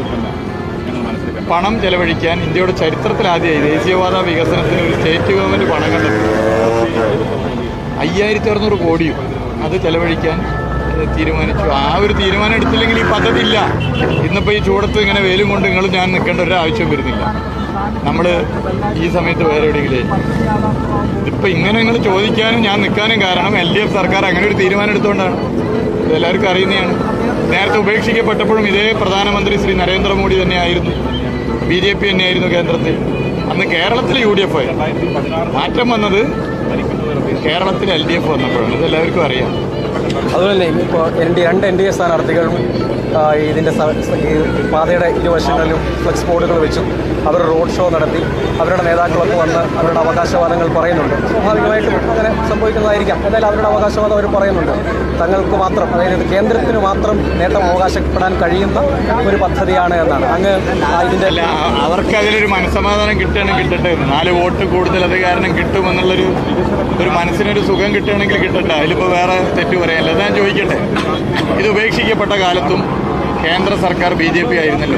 പണം ചെലവഴിക്കാൻ ഇന്ത്യയുടെ ചരിത്രത്തിൽ ആദ്യമായി ദേശീയവാദ വികസനത്തിന് ഒരു സ്റ്റേറ്റ് ഗവൺമെന്റ് പണം കണ്ടെത്തി അയ്യായിരത്തി അറുന്നൂറ് കോടിയും അത് ചെലവഴിക്കാൻ ഏഹ്, തീരുമാനിച്ചു ആ ഒരു തീരുമാനം എടുത്തില്ലെങ്കിൽ ഈ പദ്ധതി ഇല്ല ഇന്നിപ്പോൾ ഈ ചൂടത്ത് ഇങ്ങനെ വെയിലും കൊണ്ട് നിങ്ങൾ ഞാൻ നിൽക്കേണ്ട ഒരു ആവശ്യം വരുന്നില്ല നമ്മൾ ഈ സമയത്ത് വേറെ എവിടെയെങ്കിലും ഇതിപ്പോൾ ഇങ്ങനെ നിങ്ങൾ ചോദിക്കാനും ഞാൻ നിൽക്കാനും കാരണം എൽ ഡി എഫ് സർക്കാർ അങ്ങനെ ഒരു തീരുമാനം എടുത്തുകൊണ്ടാണ് ഇതെല്ലാവർക്കും അറിയുന്നതാണ് നേരത്തെ ഉപേക്ഷിക്കപ്പെട്ടപ്പോഴും ഇതേ പ്രധാനമന്ത്രി ശ്രീ നരേന്ദ്രമോദി തന്നെയായിരുന്നു ബി ജെ പി തന്നെയായിരുന്നു കേന്ദ്രത്തിൽ അന്ന് കേരളത്തിൽ യു ഡി എഫ് ആയിരുന്നു മാറ്റം വന്നത് കേരളത്തിൽ എൽ ഡി എഫ് വന്നപ്പോഴാണ് ഇതെല്ലാവർക്കും അറിയാം അതുപോലെ തന്നെ ഇപ്പോൾ എൻ ഡി രണ്ട് എൻ ഡി എ സ്ഥാനാർത്ഥികളും ആ, ഇതിന്റെ സ- സ- ഈ പാതയുടെ ഇരുവശങ്ങളിലും ഫ്ലെക്സ് ബോർഡുകൾ വെച്ചു അവർ റോഡ് ഷോ നടത്തി അവരുടെ നേതാക്കളൊക്കെ വന്ന് അവരുടെ അവകാശവാദങ്ങൾ പറയുന്നുണ്ട് സ്വാഭാവികമായിട്ടും അങ്ങനെ സംഭവിക്കുന്നതായിരിക്കാം എന്തായാലും അവരുടെ അവകാശവാദം അവർ പറയുന്നുണ്ട് തങ്ങൾക്ക് മാത്രം അതായത് ഇത് കേന്ദ്രത്തിന് മാത്രം നേട്ടം അവകാശപ്പെടാൻ കഴിയുന്ന ഒരു പദ്ധതിയാണ് എന്നാണ് അങ്ങ് ആ ഇതിന്റെ അല്ല അ- അവർക്ക് അതിലൊരു മനസ്സമാധാനം കിട്ടുകയാണെങ്കിൽ കിട്ടട്ടെ എന്ന്. നാല് വോട്ട് കൂടുതൽ അത് കാരണം കിട്ടുമെന്നുള്ളൊരു ഒരു മനസ്സിനൊരു സുഖം കിട്ടുകയാണെങ്കിൽ കിട്ടട്ടെ അതിലിപ്പോൾ വേറെ തെറ്റ് പറയാനില്ല അത് ഞാൻ ചോദിക്കട്ടെ ഇത് ഉപേക്ഷിക്കപ്പെട്ട കാലത്തും കേന്ദ്ര സർക്കാർ ബി ജെ പി ആയിരുന്നല്ലോ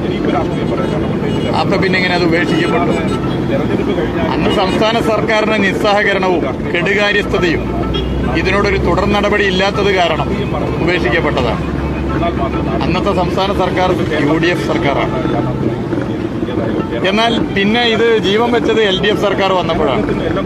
അപ്പൊ പിന്നെ ഇങ്ങനെ അത് ഉപേക്ഷിക്കപ്പെട്ടു അന്ന് സംസ്ഥാന സർക്കാരിന്റെ നിസ്സഹകരണവും കെടുകാര്യസ്ഥതയും ഇതിനോടൊരു തുടർ നടപടി ഇല്ലാത്തത് കാരണം ഉപേക്ഷിക്കപ്പെട്ടതാണ് അന്നത്തെ സംസ്ഥാന സർക്കാർ യു ഡി എഫ് സർക്കാരാണ് എന്നാൽ പിന്നെ ഇത് ജീവൻ വെച്ചത് എൽ ഡി എഫ് സർക്കാർ വന്നപ്പോഴാണ്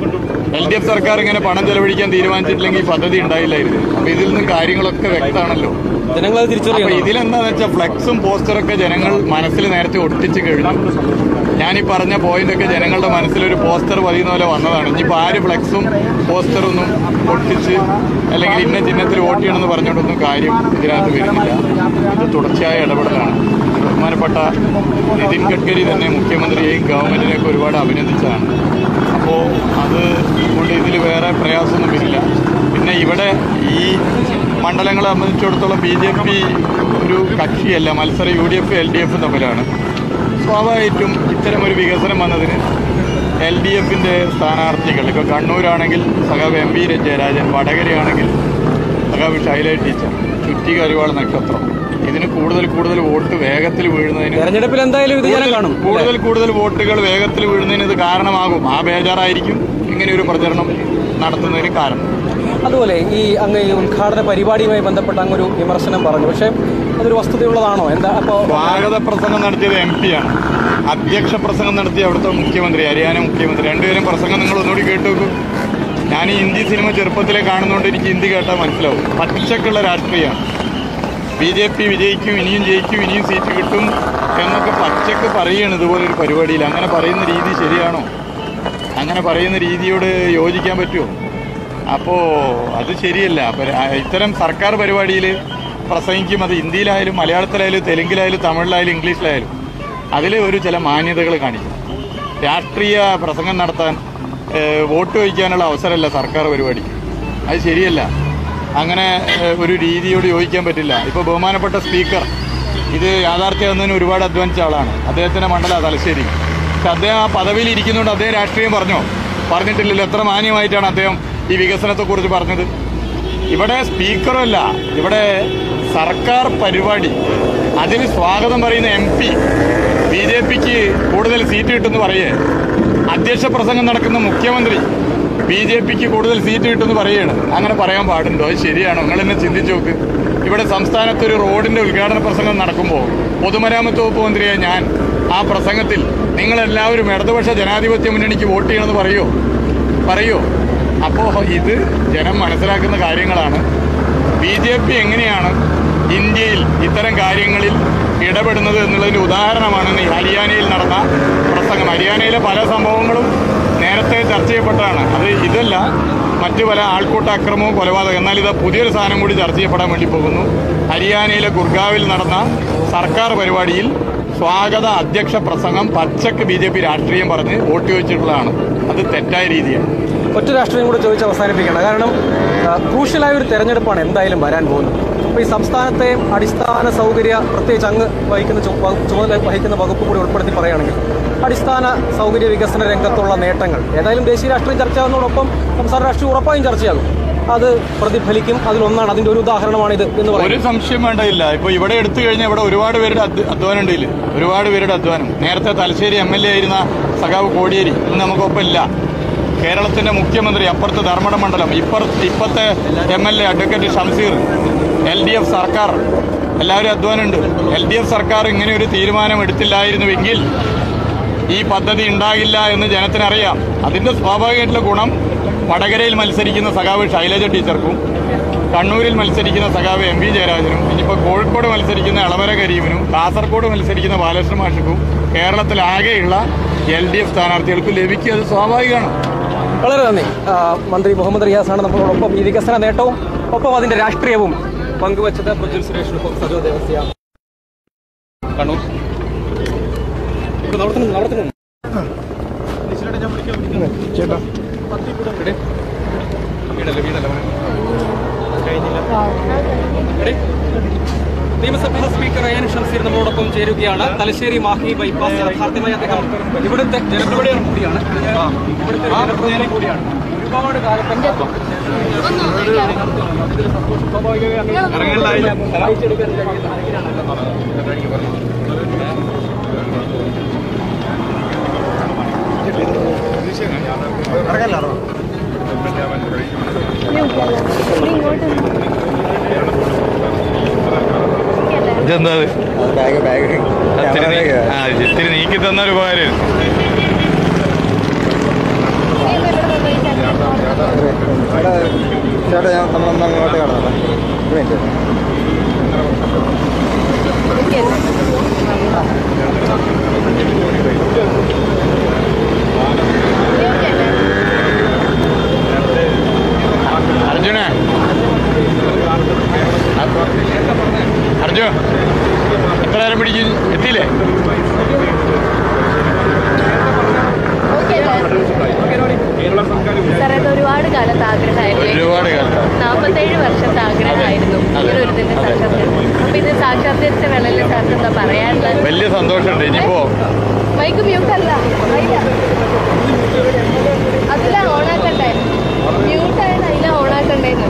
എൽ ഡി എഫ് സർക്കാർ ഇങ്ങനെ പണം ചെലവഴിക്കാൻ തീരുമാനിച്ചിട്ടില്ലെങ്കിൽ ഈ പദ്ധതി ഉണ്ടായില്ലായിരുന്നു അപ്പൊ ഇതിൽ നിന്ന് കാര്യങ്ങളൊക്കെ വ്യക്തമാണല്ലോ ജനങ്ങളത് അപ്പൊ തിരിച്ചറിയുന്നു ഇതിലെന്താന്ന് വെച്ചാൽ ഫ്ലെക്സും പോസ്റ്ററൊക്കെ ജനങ്ങൾ മനസ്സിൽ നേരത്തെ ഒട്ടിച്ച് കഴിഞ്ഞു ഞാൻ ഈ പറഞ്ഞ പോയിന്റൊക്കെ ജനങ്ങളുടെ മനസ്സിലൊരു പോസ്റ്റർ പതിയുന്ന പോലെ വന്നതാണ് ഇനിയിപ്പോൾ ആര് ഫ്ലെക്സും പോസ്റ്ററൊന്നും ഒട്ടിച്ച് അല്ലെങ്കിൽ ഇന്ന ചിഹ്നത്തിൽ വോട്ട് ചെയ്യണമെന്ന് പറഞ്ഞുകൊണ്ടൊന്നും കാര്യം ഇതിനകത്ത് വരുന്നില്ല ഇത് തുടർച്ചയായ ഇടപെടലാണ് ബഹുമാനപ്പെട്ട നിതിൻ ഗഡ്കരി തന്നെ മുഖ്യമന്ത്രിയെയും ഗവൺമെന്റിനെയൊക്കെ ഒരുപാട് അഭിനന്ദിച്ചതാണ് അപ്പോൾ അത് കൊണ്ട് ഇതിൽ വേറെ പ്രയാസമൊന്നും വരില്ല പിന്നെ ഇവിടെ ഈ മണ്ഡലങ്ങളെ സംബന്ധിച്ചിടത്തോളം ബി ജെ പി ഒരു കക്ഷിയല്ല മത്സരം U D F L D F തമ്മിലാണ് സ്വാഭാവികമായിട്ടും ഇത്തരം ഒരു വികസനം വന്നതിന് എൽ ഡി എഫിൻ്റെ സ്ഥാനാർത്ഥികൾ ഇപ്പോൾ കണ്ണൂരാണെങ്കിൽ സഖാവ് എം വി ജയരാജൻ വടകരയാണെങ്കിൽ സഖാവ് ഷൈല ടീച്ചർ ചുറ്റി കരുവാൾ നക്ഷത്രം ഇതിന് കൂടുതൽ കൂടുതൽ വോട്ട് വേഗത്തിൽ വീഴുന്നതിന് തെരഞ്ഞെടുപ്പിൽ എന്തായാലും ഇത് ജനം കാണും കൂടുതൽ കൂടുതൽ വോട്ടുകൾ വേഗത്തിൽ വീഴുന്നതിന് ഇത് കാരണമാകും ആ ബേജാറായിരിക്കും ഇങ്ങനെ ഒരു പ്രചരണം നടത്തുന്നതിന് കാരണം അതുപോലെ ഈ അങ്ങ് ഈ ഉദ്ഘാടന പരിപാടിയുമായി ബന്ധപ്പെട്ട് അങ്ങൊരു വിമർശനം പറഞ്ഞു പക്ഷേ അതൊരു വസ്തുതയുള്ളതാണോ എന്താ അപ്പോൾ സ്വാഗത പ്രസംഗം നടത്തിയത് എം പിയാണ് അധ്യക്ഷ പ്രസംഗം നടത്തിയ അവിടുത്തെ മുഖ്യമന്ത്രി ഹരിയാന മുഖ്യമന്ത്രി രണ്ടുപേരും പ്രസംഗം നിങ്ങൾ ഒന്നുകൂടി കേട്ടു നോക്കൂ ഞാൻ ഈ ഹിന്ദി സിനിമ ചെറുപ്പത്തിലെ കാണുന്നതുകൊണ്ട് എനിക്ക് ഹിന്ദി കേട്ടാൽ മനസ്സിലാവും പച്ചക്കുള്ള രാഷ്ട്രീയമാണ് ബി ജെ പി വിജയിക്കും ഇനിയും ജയിക്കും ഇനിയും സീറ്റ് കിട്ടും എന്നൊക്കെ പച്ചക്ക് പറയുകയാണ് ഇതുപോലൊരു പരിപാടിയിൽ അങ്ങനെ പറയുന്ന രീതി ശരിയാണോ അങ്ങനെ പറയുന്ന രീതിയോട് യോജിക്കാൻ പറ്റുമോ അപ്പോൾ അത് ശരിയല്ല അപ്പോൾ ഇത്തരം സർക്കാർ പരിപാടിയിൽ പ്രസംഗിക്കും അത് ഹിന്ദിയിലായാലും മലയാളത്തിലായാലും തെലുങ്കിലായാലും തമിഴിലായാലും ഇംഗ്ലീഷിലായാലും അതിൽ ഒരു ചില മാന്യതകൾ കാണിക്കും രാഷ്ട്രീയ പ്രസംഗം നടത്താൻ ഏഹ്, വോട്ട് ചോദിക്കാനുള്ള അവസരമല്ല സർക്കാർ പരിപാടി അത് ശരിയല്ല അങ്ങനെ ഏഹ്, ഒരു രീതിയോട് യോജിക്കാൻ പറ്റില്ല ഇപ്പോൾ ബഹുമാനപ്പെട്ട സ്പീക്കർ ഇത് യാഥാർത്ഥ്യമാകുന്നതിന് ഒരുപാട് അധ്വാനിച്ച ആളാണ് അദ്ദേഹത്തിൻ്റെ മണ്ഡല തലശ്ശേരി പക്ഷെ അദ്ദേഹം ആ പദവിയിൽ ഇരിക്കുന്നതുകൊണ്ട് അദ്ദേഹം രാഷ്ട്രീയം പറഞ്ഞോ പറഞ്ഞിട്ടില്ലല്ലോ എത്ര മാന്യമായിട്ടാണ് അദ്ദേഹം ഈ വികസനത്തെക്കുറിച്ച് പറഞ്ഞത് ഇവിടെ സ്പീക്കറല്ല ഇവിടെ സർക്കാർ പരിപാടി അതിന് സ്വാഗതം പറയുന്ന എം പി ബി ജെ പിക്ക് കൂടുതൽ സീറ്റ് കിട്ടുമെന്ന് പറയേ അധ്യക്ഷ പ്രസംഗം നടക്കുന്ന മുഖ്യമന്ത്രി ബി ജെ പിക്ക് കൂടുതൽ സീറ്റ് കിട്ടുമെന്ന് പറയുകയാണ് അങ്ങനെ പറയാൻ പാടുണ്ടോ അത് ശരിയാണോ നിങ്ങൾ എന്നെ ചിന്തിച്ചു നോക്ക് ഇവിടെ സംസ്ഥാനത്ത് ഒരു റോഡിന്റെ ഉദ്ഘാടന പ്രസംഗം നടക്കുമ്പോൾ പൊതുമരാമത്ത് വകുപ്പ് മന്ത്രിയായ ഞാൻ ആ പ്രസംഗത്തിൽ നിങ്ങളെല്ലാവരും ഇടതുപക്ഷ ജനാധിപത്യ മുന്നണിക്ക് വോട്ട് ചെയ്യണമെന്ന് പറയോ പറയോ അപ്പോൾ ഇത് ജനം മനസ്സിലാക്കുന്ന കാര്യങ്ങളാണ് ബി ജെ പി എങ്ങനെയാണ് ഇന്ത്യയിൽ ഇത്തരം കാര്യങ്ങളിൽ ഇടപെടുന്നത് എന്നുള്ളതിന് ഉദാഹരണമാണ് ഈ ഹരിയാനയിൽ നടന്ന പ്രസംഗം ഹരിയാനയിലെ പല സംഭവങ്ങളും നേരത്തെ ചർച്ച ചെയ്യപ്പെട്ടതാണ് അത് ഇതല്ല മറ്റു പല ആൾക്കൂട്ട അക്രമവും കൊലപാതകം എന്നാൽ ഇത് പുതിയൊരു സാധനം കൂടി ചർച്ച ചെയ്യപ്പെടാൻ വേണ്ടി പോകുന്നു ഹരിയാനയിലെ ഗുർഗാവിൽ നടന്ന സർക്കാർ പരിപാടിയിൽ സ്വാഗത അധ്യക്ഷ പ്രസംഗം പച്ചക്ക് ബി ജെ പി രാഷ്ട്രീയം പറഞ്ഞ് വോട്ട് ചോദിച്ചിട്ടുള്ളതാണ് അത് തെറ്റായ രീതിയാണ് ഒറ്റ രാഷ്ട്രീയം കൂടെ ചോദിച്ച് അവസാനിപ്പിക്കണം കാരണം ആ, ക്രൂഷ്യലായ ഒരു തെരഞ്ഞെടുപ്പാണ് എന്തായാലും വരാൻ പോകുന്നത് അപ്പോൾ ഈ സംസ്ഥാനത്തെ അടിസ്ഥാന സൗകര്യ പ്രത്യേകിച്ച് അങ്ങ് വഹിക്കുന്ന ചു- വ- ചുമതല വഹിക്കുന്ന വകുപ്പ് കൂടി ഉൾപ്പെടുത്തി പറയുകയാണെങ്കിൽ അടിസ്ഥാന സൗകര്യ വികസന രംഗത്തുള്ള നേട്ടങ്ങൾ ഏതായാലും ദേശീയ രാഷ്ട്രീയം ചർച്ചയാകുന്നതോടൊപ്പം സംസ്ഥാന രാഷ്ട്രീയം ഉറപ്പായും ചർച്ചയാകും അത് പ്രതിഫലിക്കും അതിലൊന്നാണ് അതിന്റെ ഒരു ഉദാഹരണമാണിത് എന്ന് ഒരു പറയുന്നത് സംശയം വേണ്ടയില്ല ഇപ്പൊ ഇവിടെ എടുത്തു കഴിഞ്ഞാൽ ഇവിടെ ഒരുപാട് പേരുടെ അധ്വ- അധ്വാനം ഉണ്ട് ഇതില് ഒരുപാട് പേരുടെ അധ്വാനം നേരത്തെ തലശ്ശേരി എം എൽ എ ആയിരുന്ന സഖാവ് കോടിയേരി ഇന്ന് നമുക്കൊപ്പം ഇല്ല കേരളത്തിന്റെ മുഖ്യമന്ത്രി അപ്പുറത്ത് ധർമ്മട മണ്ഡലം ഇപ്പുറത്ത് ഇപ്പത്തെ M L A advocate Shamseer L D F സർക്കാർ എല്ലാവരും അധ്വാനമുണ്ട് എൽ ഡി എഫ് സർക്കാർ ഇങ്ങനെ ഒരു തീരുമാനം എടുത്തില്ലായിരുന്നുവെങ്കിൽ ഈ പദ്ധതി ഉണ്ടാകില്ല എന്ന് ജനത്തിനറിയാം അതിന്റെ സ്വാഭാവികമായിട്ടുള്ള ഗുണം വടകരയിൽ മത്സരിക്കുന്ന സഖാവ് ശൈലജ ടീച്ചർക്കും കണ്ണൂരിൽ മത്സരിക്കുന്ന സഖാവ് എം വി ജയരാജനും ഇനിയിപ്പോൾ കോഴിക്കോട് മത്സരിക്കുന്ന എളമര കരീമിനും കാസർഗോഡ് മത്സരിക്കുന്ന ബാലകൃഷ്ണ മാഷിക്കും കേരളത്തിലാകെയുള്ള എൽ ഡി എഫ് സ്ഥാനാർത്ഥികൾക്കും ലഭിക്കുക അത് സ്വാഭാവികമാണ് വളരെ നന്ദി ആ, മന്ത്രി മുഹമ്മദ് റിയാസാണ് നമ്മളോടൊപ്പം ഈ വികസന നേട്ടവും ഒപ്പം അതിന്റെ രാഷ്ട്രീയവും പങ്കുവച്ചത് പ്രജ്വൽ സുരേഷിനൊപ്പം സജോ ദേവസ്യ കണ്ണൂർ നടത്തുന്നു നടത്തുന്നു ചേട്ടാ വീടല്ല വീടല്ല Ready? നിയമസഭാ സ്പീക്കർ എ എൻ ഷംസീർ നമ്മളോടൊപ്പം ചേരുകയാണ് തലശ്ശേരി മാഹി ബൈപ്പാസ് യാഥാർത്ഥ്യമായി അദ്ദേഹം ഇവിടുത്തെ ജനപ്രതിനിധി കൂടിയാണ് ഇവിടുത്തെ ഒരു ജനപ്രതിനിധി കൂടിയാണ് ഒരുപാട് കാലത്തെ വായിച്ചെടുക്കാൻ കഴിയുന്ന ഇതെന്താ ബാഗ് ബാഗ് ഇത്തിരി നീക്കി തന്നൊരു ഉപകാരം ചേട്ടാ ഞാൻ നമ്മളൊന്ന് അങ്ങോട്ട് കടന്നു വേണ്ടി അർജുന അർജുൻ എത്ര നേരം പിടിച്ചു എത്തിയില്ലേ സാറേ അത് ഒരുപാട് കാലത്ത് ആഗ്രഹമായിരുന്നു ഒരുപാട് കാലത്ത് നാൽപ്പത്തേഴ് വർഷത്തെ ആഗ്രഹമായിരുന്നു അതെ. ഇങ്ങനെ ഒരു ഇതിന്റെ സാക്ഷാത്കാരം അപ്പൊ ഇത് സാക്ഷാത്കരിച്ച വേളയിൽ സാർക്ക് എന്താ പറയാനുള്ളത് വലിയ സന്തോഷമുണ്ട് ഇനിയിപ്പോ മൈക്ക് മ്യൂട്ട് അല്ല അതില. അതില ഓണാക്കണ്ടേ മ്യൂട്ട് ആയത് അതില ഓണാക്കണ്ടേന്ന്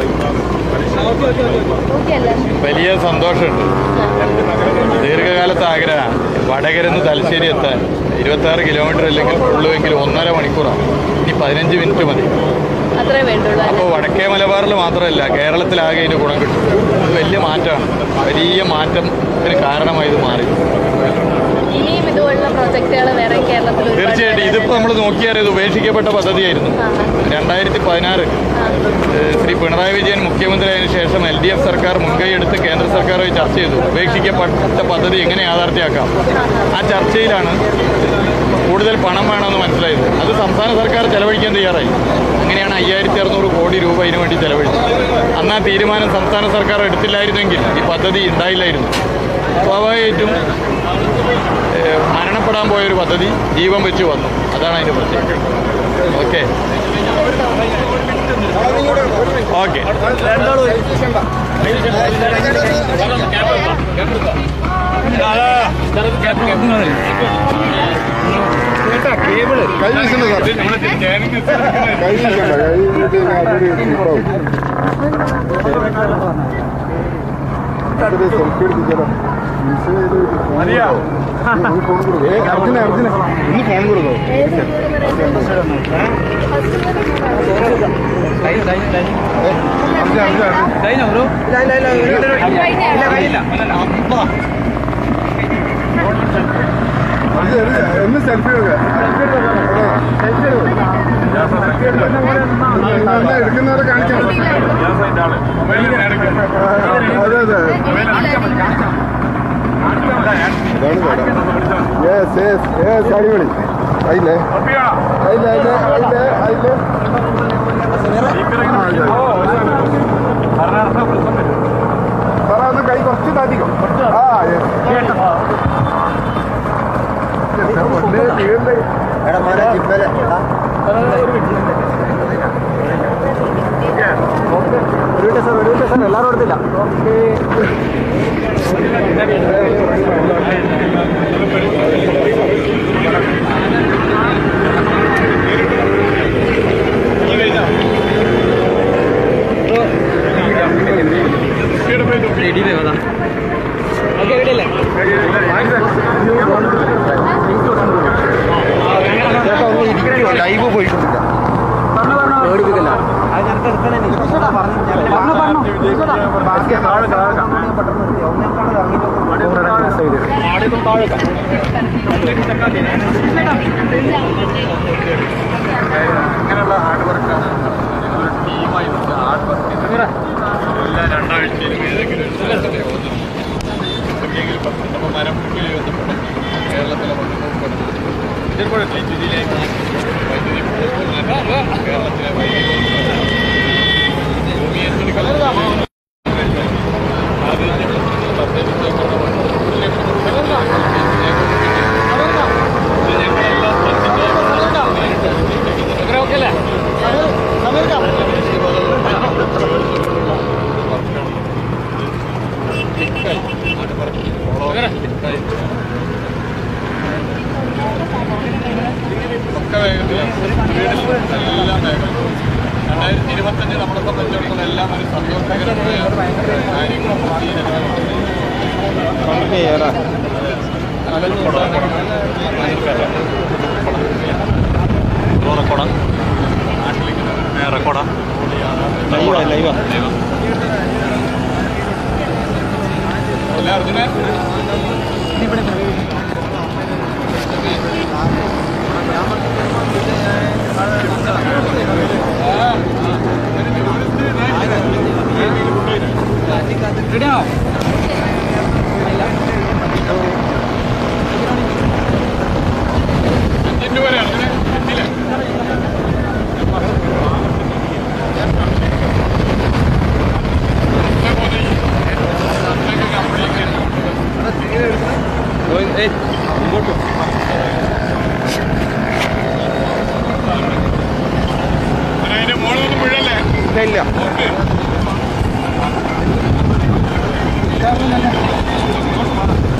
ഓക്കെ അല്ലേ വലിയ സന്തോഷമുണ്ട് ദീർഘകാലത്തെ ആഗ്രഹമാണ് വടകരന്ന് തലശ്ശേരി എത്താൻ ഇരുപത്തി ആറ് കിലോമീറ്റർ അല്ലെങ്കിൽ ഉള്ളുവെങ്കിൽ ഒന്നര മണിക്കൂറാണ് ഇനി പതിനഞ്ച് മിനിറ്റ് മതി അത്രേ വേണ്ടുള്ളൂ അപ്പോൾ വടക്കേ മലബാറിൽ മാത്രമല്ല കേരളത്തിലാകെ ഇതിന് ഗുണം കിട്ടും ഇത് വലിയ മാറ്റമാണ് വലിയ മാറ്റത്തിന് കാരണമായി ഇത് മാറി ഇനിയും ഇതുപോലുള്ള പ്രോജക്റ്റുകൾ വേറെ കേരളത്തിൽ ഒരുപാട് തീർച്ചയായിട്ടും ഇതിപ്പോൾ നമ്മൾ നോക്കിയാൽ ഇത് ഉപേക്ഷിക്കപ്പെട്ട പദ്ധതിയായിരുന്നു ആ, രണ്ടായിരത്തി പതിനാറ് ആ, ഏഹ് ശ്രീ പിണറായി വിജയൻ മുഖ്യമന്ത്രിയായതിനു ശേഷം എൽ ഡി എഫ് സർക്കാർ മുൻകൈയെടുത്ത് കേന്ദ്ര സർക്കാരുമായി ചർച്ച ചെയ്തു ഉപേക്ഷിക്കപ്പെട്ട പദ്ധതി എങ്ങനെ യാഥാർത്ഥ്യമാക്കാം ആ ചർച്ചയിലാണ് കൂടുതൽ പണം വേണമെന്ന് മനസ്സിലായത് അത് സംസ്ഥാന സർക്കാർ ചെലവഴിക്കാൻ തയ്യാറായി അങ്ങനെയാണ് അയ്യായിരത്തി അറുന്നൂറ് കോടി രൂപ ഇതിനു വേണ്ടി ചെലവഴിച്ചത് അന്ന് ആ തീരുമാനം സംസ്ഥാന സർക്കാർ എടുത്തില്ലായിരുന്നെങ്കിൽ ഈ പദ്ധതി ഉണ്ടായില്ലായിരുന്നു സ്വാഭാവികമായിട്ടും ഏഹ് മരണപ്പെടാൻ പോയൊരു പദ്ധതി ജീവൻ വെച്ച് വന്നു അതാണ് അതിൻ്റെ പ്രത്യേകത ഓക്കെ ഓക്കെ കേബിള് കൈ വീശണ്ട സാർ കൈ വീശണ്ട കൈ വീശി അതൊരു ഇതാവും. സെൽഫി എടുത്തിച്ചാലോ മതിയാ ഫോൺ കൊടുക്കും അർജുന അർജുന ഒന്ന് ഫോൺ കൊടുക്കോ അർജുന അർജുന ഒന്ന് സെൽഫി എടുക്കുന്നവരെ കാണിക്കണം അതെ അതെ യെസ് യെസ് യെസ് അടിപൊളി അതില്ലേ അതില്ലേ അതില്ലേ അതില്ലേ അതില്ലേ സാറേ അത് കൈ കുറച്ച് താത്തിക്കും ആ യെസ് തീരണ്ടേ ഒരു മിനിറ്റ് സാർ ഒരു മിനിറ്റ് സാർ എല്ലാവരും എടുത്തില്ല ലൈവ് പോയിട്ടില്ല പേടിപ്പിക്കല്ല അങ്ങനെയുള്ള ഹാർഡ് വർക്കാണ് ഞങ്ങളൊരു ടീമായി നിന്ന് ഹാർഡ് വർക്ക് ചെയ്ത് എല്ലാ രണ്ടാഴ്ചയിലും ഏതെങ്കിലും ഒരു സ്ഥലത്തിന്റെ യോജന എവിടെയെങ്കിലും പത്തുണ്ടപ്പോൾ മരമുറിക്കൽ ബന്ധപ്പെട്ട കേരളത്തിലെ വന്നുകൊണ്ട് ഇതിൽക്കൂടെ വൈദ്യുതിയിലേക്ക് വൈദ്യുതി പോകുമ്പോൾ കേരളത്തിലെ വൈദ്യുതി ഭൂമി ഏറ്റെടുക്കൽ ഒക്കെ വേഗത്തിലാണ് വീടിൽ എല്ലാം വേഗം രണ്ടായിരത്തി ഇരുപത്തഞ്ച് നമ്മളെ സംബന്ധിച്ചിടത്തോളം എല്ലാം ഒരു സന്തോഷകരമായ കാര്യങ്ങളും റെക്കോർഡാ നാട്ടിലേക്ക് റെക്കോർഡാ ലൈവാ അല്ല അർജുന അഞ്ചിൻ്റെ വരെ അർജുന എത്തിയില്ലേ അതിന്റെ മോളൊന്നും വീഴല്ലേ ഇല്ല ഓക്കെ